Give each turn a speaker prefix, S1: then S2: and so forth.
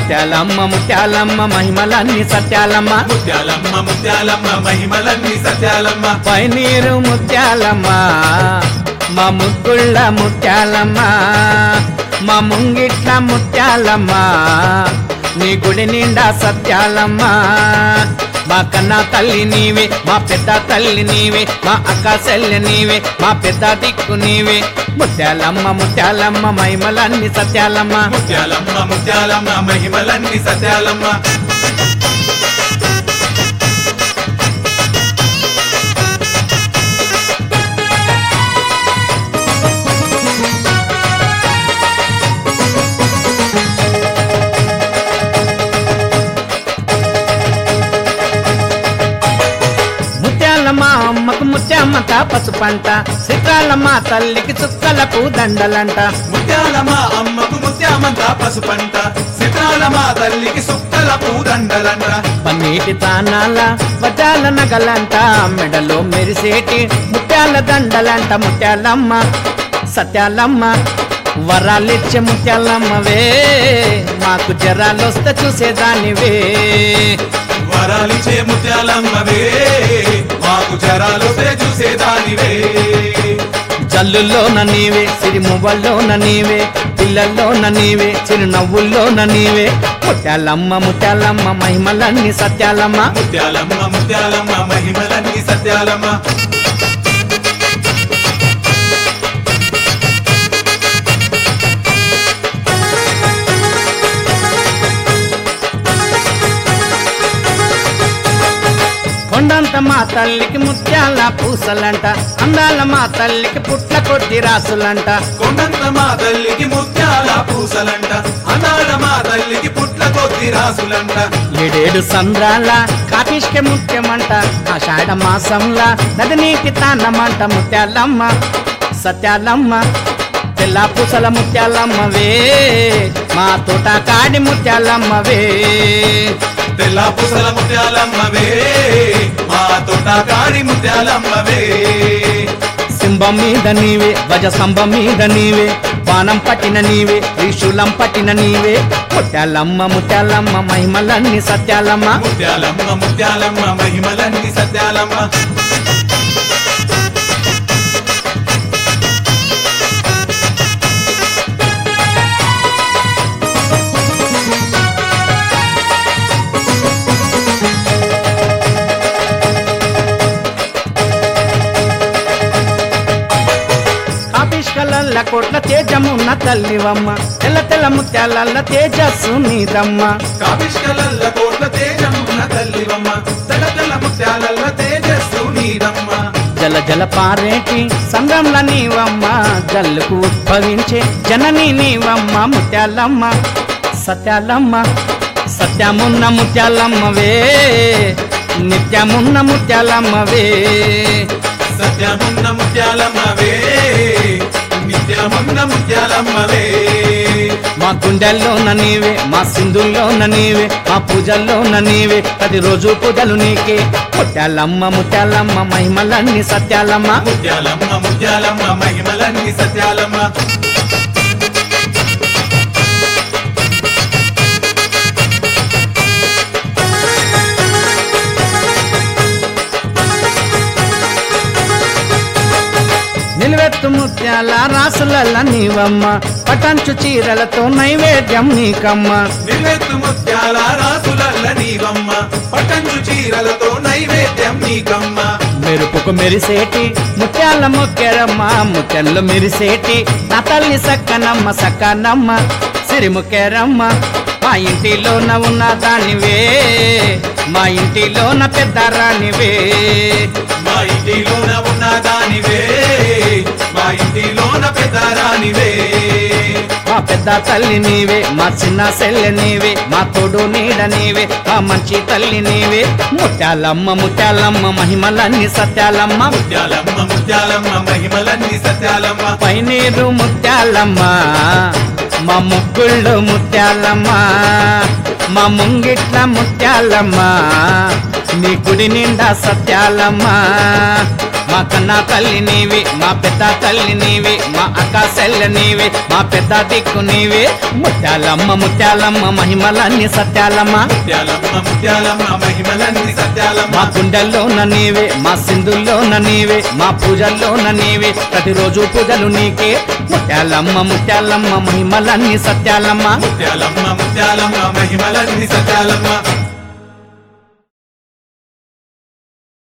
S1: ముత్యాలమ్మ ముత్యాలమ్మ మహిమలన్నీ సత్యాలమ్మ
S2: ముత్యాలమ్మ ముత్యాలమ్మ మహిమలన్నీ సత్యాలమ్మ
S1: పైనీరు ముత్యాలమ్మ మా ముగ్గుళ్ళ ముత్యాలమ్మ మా ముంగిట్ల ముత్యాలమ్మ నీ గుడి నిండా సత్యాలమ్మ మా కన్నా తల్లి నీవే మా పెద్ద తల్లి నీవే మా అక్క చెల్లి నీవే మా పెద్ద దిక్కు నీవే ముత్యాలమ్మ ముత్యాలమ్మ మహిమలన్నీ సత్యాలమ్మ
S2: ముత్యాలమ్మ ముత్యాలమ్మ మహిమలన్నీ సత్యాలమ్మ
S1: ముత్యాలమ్మ అమ్మకు ముత్యామ్మత పసుపంట చిత్రాలమ్మ తల్లికి చుక్కలకు దండలంట
S2: ముత్యాలమ్మ అమ్మకు ముత్యామంత పసుపంట సితాలమ్మ తల్లికి సుక్కల పూదండలంట
S1: పన్నీటి తానాల వడ్డాల నగలంట మెడలో మెరిసేటి ముత్యాల దండలంట ముత్యాలమ్మ సత్యాలమ్మ వరాలిచ్చే ముత్యాలమ్మవే మాకు జరాలొస్తే చూసేదానివే
S2: వరాలిచ్చే ముత్యాలమ్మవే మాకు జరాలొస్తే చూసేదానివే
S1: జల్లుల్లోన నీవే సిరిమువ్వల్లోన నీవే పిల్లల్లోన నీవే చిరునవ్వుల్లోన నీవే ముత్యాలమ్మ ముత్యాలమ్మ మహిమలన్నీ సత్యాలమ్మ
S2: ముత్యాలమ్మ ముత్యాలమ్మ మహిమలన్నీ సత్యాలమ్మ
S1: కొండంత మా తల్లికి ముత్యాల పూసలంట అందాల మా తల్లికి పుట్ల కొద్ది రాసులంట
S2: కొండంత మా తల్లికి ముత్యాల పూసలంట అనాడ మా తల్లికి పుట్ల కొద్ది రాసులంట
S1: ఏడేడు సంద్రాల కాపిష్క ముత్యమంట ఆషాఢ మాసంలా నది నీటి తాన్నమంట ముత్యాలమ్మ సత్యాలమ్మ తెల్ల పూసల ముత్యాలమ్మవే మా తోట కాడి ముత్యాలమ్మవే
S2: తెల్ల పూసల ముత్యాలమ్మవే మా తోట కాడి ముత్యాలమ్మవే
S1: సింబం మీద నీవే గజ స్తంభం మీద నీవే బాణం పట్టిన నీవే త్రిశూలం పట్టిన నీవే ముత్యాలమ్మ ముత్యాలమ్మ మహిమలన్నీ సత్యాలమ్మ
S2: ముత్యాలమ్మ ముత్యాలమ్మ మహిమలన్నీ సత్యాలమ్మ
S1: కాపిష్కలల్ల కోట్ల తేజమున్న తల్లివమ్మ తెల్ల తెల్ల ముత్యాలల్ల తేజస్సు నీదమ్మ
S2: కావిష్కలల్ల కోట్ల తేజమున్న తల్లివమ్మ తెల్ల తెల్ల ముత్యాలల్ల తేజస్సు నీదమ్మ
S1: జల జల పారేటి సంగంల నీవమ్మ జల్లుకు ఉద్భవించే జనని నీవమ్మ ముత్యాలమ్మ సత్యాలమ్మ సత్యమున్న ముత్యాలమ్మవే నిత్యమున్న ముత్యాలమ్మవే
S2: సత్యమున్న ముత్యాలమ్మవే నిత్యమున్న ముత్యాలమ్మవే
S1: మా గుండెల్లోన నీవే మా సింధుల్లోన నీవే మా పూజల్లోన నీవే ప్రతిరోజు పూజలు నీకే ముత్యాలమ్మ ముత్యాలమ్మ మహిమలన్నీ సత్యాలమ్మ
S2: ముత్యాలమ్మ ముత్యాలమ్మ మహిమలన్నీ సత్యాలమ్మ
S1: నిలువెత్తు ముత్యాల రాసులల్ల నీవమ్మ పటంచు చీరలతో నైవేద్యం నీకమ్మ
S2: నిలెత్తు ముత్యాల రాసులల్ల నీవమ్మ పటంచు చీరలతో నైవేద్యం నీకమ్మ
S1: మెరుపుకు మెరిసేటి ముత్యాల ముక్కెరమ్మ ముత్యంలో మెరిసేటి నా తల్లి సక్కనమ్మ సక్కనమ్మ సిరిముక్కెరమ్మ మా ఇంటిలోన ఉన్న దానివే మా ఇంటిలోన పెద్ద రానివే
S2: మా ఇంటిలోన ఉన్న దానివే మా ఇంటిలోన పెద్ద రానివే
S1: మా పెద్ద తల్లి నీవే మా చిన్న సెల్లె నీవే మా తోడు నీడ నీవే మా మంచి తల్లి నీవే ముత్యాలమ్మ ముత్యాలమ్మ మహిమలన్నీ సత్యాలమ్మ
S2: ముత్యాలమ్మ ముత్యాలమ్మ మహిమలన్నీ సత్యాలమ్మ
S1: పైనీరు ముత్యాలమ్మ మా ముగ్గుళ్ళు ముత్యాలమ్మ మా ముంగిట్ల ముత్యాలమ్మ నీ గుడి నిండా సత్యాలమ్మ మా కన్నా తల్లి నీవే మా పెద్ద తల్లి నీవే మా అక్క సెల్ల నీవే మా పెద్ద దిక్కు నీవే ముత్యాలమ్మ ముత్యాలమ్మ మహిమలన్నీ సత్యాలమ్మ
S2: ముత్యాలమ్మ ముత్యాలమ్మ మహిమలన్నీ
S1: మా
S2: సత్యాలమ్మ
S1: గుండెల్లోన నీవే మా సింధుల్లోన నీవే మా పూజల్లోన నీవే ప్రతిరోజు పూజలు నీకే ముత్యాలమ్మ ముత్యాలమ్మ మహిమలన్నీ సత్యాలమ్మ
S2: ముత్యాలమ్మ ముత్యాలమ్మ మహిమలన్నీ సత్యాలమ్మ